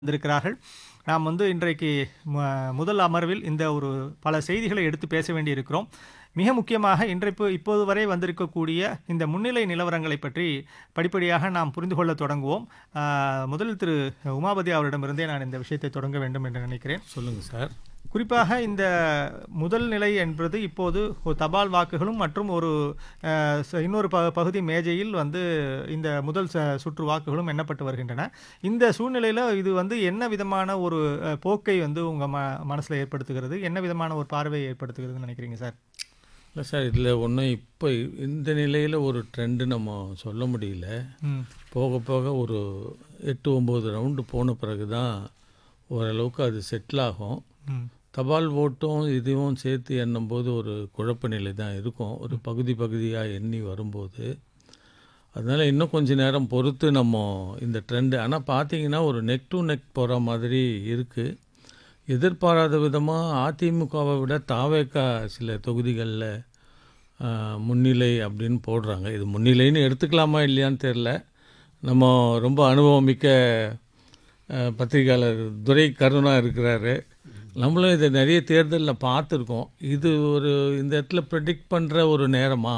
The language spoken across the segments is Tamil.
வந்திருக்கிறார்கள் நாம் வந்து இன்றைக்கு ம- முதல் அமர்வில் இந்த ஒரு பல செய்திகளை எடுத்து பேச வேண்டியிருக்கிறோம் மிக முக்கியமாக இன்றைப்பு இப்போது வரை வந்திருக்கக்கூடிய இந்த முன்னிலை நிலவரங்களை பற்றி படிப்படியாக நாம் புரிந்து கொள்ள தொடங்குவோம் ஆஹ், முதலில் திரு உமாபதி அவரிடமிருந்தே நான் இந்த விஷயத்தை தொடங்க வேண்டும் என்று நினைக்கிறேன் சொல்லுங்கள் சார் குறிப்பாக இந்த முதல் நிலை என்பது இப்போது ஒரு தபால் வாக்குகளும் மற்றும் ஒரு அஹ், ச- இன்னொரு ப பகுதி மேஜையில் வந்து இந்த முதல் ச- சுற்று வாக்குகளும் எண்ணப்பட்டு வருகின்றன இந்த சூழ்நிலையில் இது வந்து என்ன விதமான ஒரு அஹ், போக்கை வந்து உங்கள் ம மனசில் ஏற்படுத்துகிறது என்ன விதமான ஒரு பார்வையை ஏற்படுத்துகிறதுன்னு நினைக்கிறீங்க சார் இல்லை சார் இதில் ஒன்றும் இப்போ இந்த நிலையில் ஒரு ட்ரெண்டு நம்ம சொல்ல முடியல ம் போக போக ஒரு எட்டு ஒம்பது ரவுண்டு போன பிறகு தான் ஓரளவுக்கு அது செட்டில் ஆகும் ம் தபால் ஓட்டும் இதுவும் சேர்த்து எண்ணும்போது ஒரு குழப்ப நிலை தான் இருக்கும் ஒரு பகுதி பகுதியாக எண்ணி வரும்போது அதனால் இன்னும் கொஞ்ச நேரம் பொறுத்து நம்ம இந்த ட்ரெண்டு ஆனால் பார்த்தீங்கன்னா ஒரு நெக் டு நெக் போகிற மாதிரி இருக்குது எதிர்பாராத விதமாக அதிமுகவை விட தாவேக்கா சில தொகுதிகளில் முன்னிலை அப்படின்னு போடுறாங்க இது முன்னிலைன்னு எடுத்துக்கலாமா இல்லையான்னு தெரில நம்ம ரொம்ப அனுபவமிக்க அஹ், பத்திரிகையாளர் துரை கருணா இருக்கிறாரு நம்மளும் இதை நிறைய தேர்தலில் பார்த்துருக்கோம் இது ஒரு இந்த இடத்துல ப்ரெடிக்ட் பண்ணுற ஒரு நேரமா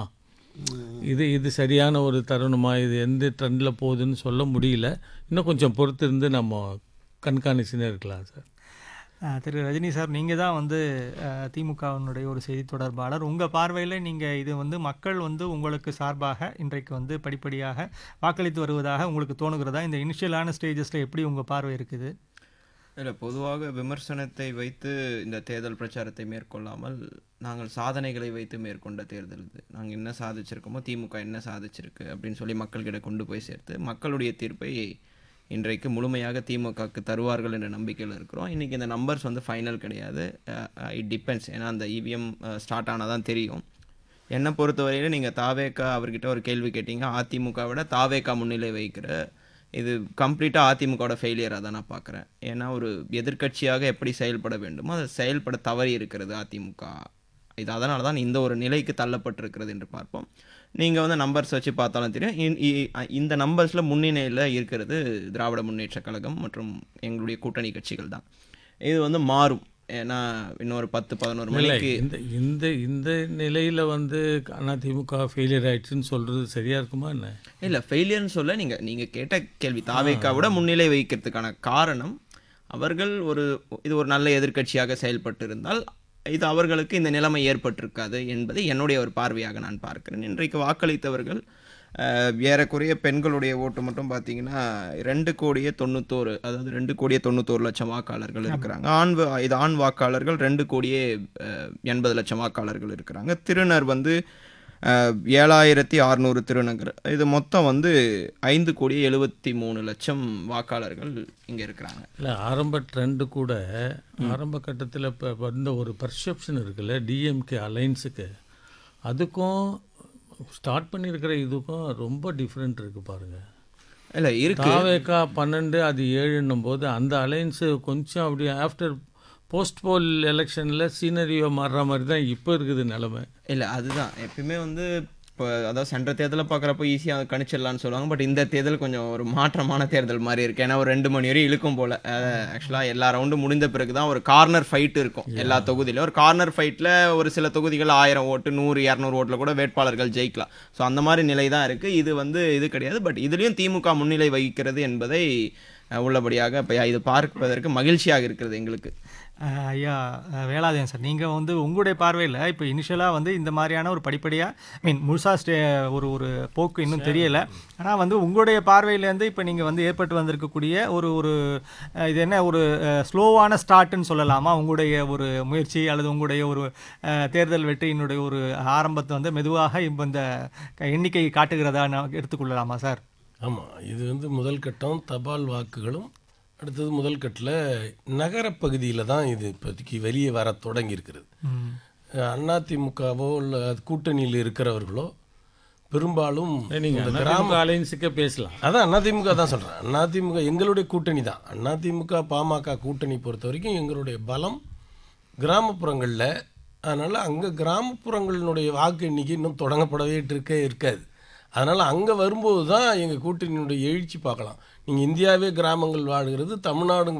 இது இது சரியான ஒரு தருணமா இது எந்த ட்ரெண்டில் போகுதுன்னு சொல்ல முடியல இன்னும் கொஞ்சம் பொறுத்து இருந்து நம்ம கண்காணிச்சுன்னே இருக்கலாம் சார் அஹ், திரு ரஜினி சார் நீங்கள் தான் வந்து அஹ், திமுகவினுடைய ஒரு செய்தி தொடர்பாளர் உங்கள் பார்வையில் நீங்கள் இது வந்து மக்கள் வந்து உங்களுக்கு சார்பாக இன்றைக்கு வந்து படிப்படியாக வாக்களித்து வருவதாக உங்களுக்கு தோணுகிறதா இந்த இனிஷியலான ஸ்டேஜஸில் எப்படி உங்கள் பார்வை இருக்குது இல்லை பொதுவாக விமர்சனத்தை வைத்து இந்த தேர்தல் பிரச்சாரத்தை மேற்கொள்ளாமல் நாங்கள் சாதனைகளை வைத்து மேற்கொண்ட தேர்தல் இது நாங்கள் என்ன சாதிச்சிருக்கோமோ திமுக என்ன சாதிச்சிருக்கு அப்படின்னு சொல்லி மக்கள்கிட்ட கொண்டு போய் சேர்த்து மக்களுடைய தீர்ப்பை இன்றைக்கு முழுமையாக திமுகவுக்கு தருவார்கள் என்ற நம்பிக்கையில் இருக்கிறோம் இன்றைக்கி இந்த நம்பர்ஸ் வந்து ஃபைனல் கிடையாது இட் டிபெண்ட்ஸ் ஏன்னா அந்த இவிஎம் ஸ்டார்ட் ஆனால் தான் தெரியும் என்னை பொறுத்தவரையில் நீங்கள் தாவேக்கா அவர்கிட்ட ஒரு கேள்வி கேட்டீங்க அதிமுக விட தாவேக்கா முன்னிலை வைக்கிற இது கம்ப்ளீட்டாக அதிமுகவோட ஃபெயிலியராக தான் நான் பார்க்குறேன் ஏன்னா ஒரு எதிர்க்கட்சியாக எப்படி செயல்பட வேண்டுமோ அதை செயல்பட தவறி இருக்கிறது அதிமுக இது அதனால தான் இந்த ஒரு நிலைக்கு தள்ளப்பட்டிருக்கிறது என்று பார்ப்போம் நீங்கள் வந்து நம்பர்ஸ் வச்சு பார்த்தாலும் தெரியும் இ- இ- இந்த நம்பர்ஸில் முன்னிலையில் இருக்கிறது திராவிட முன்னேற்றக் கழகம் மற்றும் எங்களுடைய கூட்டணி கட்சிகள் தான் இது வந்து மாறும் ஏன்னா இன்னொரு பத்து பதினோரு இல்லை மணிக்கு இந்த இந்த இந்த நிலையில் வந்து அதிமுக ஃபெயிலியர் ஆயிடுச்சுன்னு சொல்கிறது சரியாக இருக்குமா என்ன இல்லை ஃபெயிலியர்னு சொல்ல நீங்கள் நீங்கள் கேட்ட கேள்வி தாவேக்காவோட முன்னிலை வைக்கிறதுக்கான காரணம் அவர்கள் ஒரு இது ஒரு நல்ல எதிர்க்கட்சியாக செயல்பட்டு இருந்தால் இது அவர்களுக்கு இந்த நிலைமை ஏற்பட்டிருக்காது என்பது என்னுடைய ஒரு பார்வையாக நான் பார்க்கிறேன் இன்றைக்கு வாக்களித்தவர்கள் அஹ், ஏறக்குறைய பெண்களுடைய ஓட்டு மட்டும் பார்த்தீங்கன்னா ரெண்டு கோடியே தொண்ணூத்தோரு அதாவது ரெண்டு கோடியே தொண்ணூத்தோரு லட்சம் வாக்காளர்கள் இருக்கிறாங்க ஆண் வா- இது ஆண் வாக்காளர்கள் ரெண்டு கோடியே அஹ், எண்பது லட்சம் வாக்காளர்கள் இருக்கிறாங்க திருநர் வந்து அஹ், ஏழாயிரத்தி அறநூறு திருநங்கர் இது மொத்தம் வந்து ஐந்து கோடி எழுபத்தி மூணு லட்சம் வாக்காளர்கள் இங்கே இருக்கிறாங்க இல்லை ஆரம்ப ட்ரெண்டு கூட ஆரம்ப கட்டத்தில் இப்போ வந்த ஒரு பர்செப்ஷன் இருக்குல்ல டிஎம்கே அலைன்ஸுக்கு அதுக்கும் ஸ்டார்ட் பண்ணியிருக்கிற இதுக்கும் ரொம்ப டிஃப்ரெண்ட் இருக்குது பாருங்கள் இல்லை இருக்கு தாவேக்கா பன்னெண்டு அது ஏழுன்னும் போது அந்த அலைன்ஸு கொஞ்சம் அப்படி ஆஃப்டர் போஸ்ட் போல் எலெக்ஷனில் சீனரியோ மாறுற மாதிரி தான் இப்போ இருக்குது நிலமை இல்லை அதுதான் எப்பயுமே வந்து இப்போ அதாவது சென்ற தேர்தலை பார்க்குறப்போ ஈஸியாக கணிச்சிடலாம்னு சொல்லுவாங்க பட் இந்த தேர்தல் கொஞ்சம் ஒரு மாற்றமான தேர்தல் மாதிரி இருக்கு ஏன்னா ஒரு ரெண்டு மணி வரையும் இழுக்கும் போல் ஆக்சுவலாக எல்லா ரவுண்டும் முடிந்த பிறகு தான் ஒரு கார்னர் ஃபைட் இருக்கும் எல்லா தொகுதியிலும் ஒரு கார்னர் ஃபைட்டில் ஒரு சில தொகுதிகள் ஆயிரம் ஓட்டு நூறு இரநூறு ஓட்டில் கூட வேட்பாளர்கள் ஜெயிக்கலாம் ஸோ அந்த மாதிரி நிலை தான் இருக்குது இது வந்து இது கிடையாது பட் இதுலேயும் திமுக முன்னிலை வகிக்கிறது என்பதை அஹ், உள்ளபடியாக இப்போ இது பார்ப்பதற்கு மகிழ்ச்சியாக இருக்கிறது எங்களுக்கு அஹ் ஐயா அஹ் வேலாதேன் சார் நீங்கள் வந்து உங்களுடைய பார்வையில் இப்போ இனிஷியலாக வந்து இந்த மாதிரியான ஒரு படிப்படியாக மீன் முழுசாக ஸ்டே ஒரு ஒரு போக்கு இன்னும் தெரியலை ஆனால் வந்து உங்களுடைய பார்வையிலேருந்து இப்போ நீங்கள் வந்து ஏற்பட்டு வந்திருக்கக்கூடிய ஒரு ஒரு அஹ் இது என்ன ஒரு ஸ்லோவான ஸ்டார்ட்னு சொல்லலாமா உங்களுடைய ஒரு முயற்சி அல்லது உங்களுடைய ஒரு அஹ், தேர்தல் வெற்றியினுடைய ஒரு ஆரம்பத்தை வந்து மெதுவாக இப்போ இந்த க- எண்ணிக்கை காட்டுகிறதா நான் எடுத்துக்கொள்ளலாமா சார் ஆமாம் இது வந்து முதல் கட்டம் தபால் வாக்குகளும் அடுத்தது முதல் கட்டில் நகரப்பகுதியில் தான் இது இப்போதைக்கு வெளியே வர தொடங்கி இருக்கிறது அதிமுகவோ இல்லை கூட்டணியில் இருக்கிறவர்களோ பெரும்பாலும் நீங்கள் இந்த கிராம அலைன்ஸுக்கே பேசலாம் அதான் அதிமுக தான் சொல்கிறேன் அதிமுக எங்களுடைய கூட்டணி தான் அதிமுக பாமக கூட்டணி பொறுத்த வரைக்கும் எங்களுடைய பலம் கிராமப்புறங்களில் அதனால் அங்கே கிராமப்புறங்களினுடைய வாக்கு எண்ணிக்கை இன்னும் தொடங்கப்படவே இருக்க இருக்காது அதனால் அங்கே வரும்போது தான் எங்கள் கூட்டணியினுடைய எழுச்சி பார்க்கலாம் நீங்கள் இந்தியாவே கிராமங்கள் வாழுகிறது தமிழ்நாடும்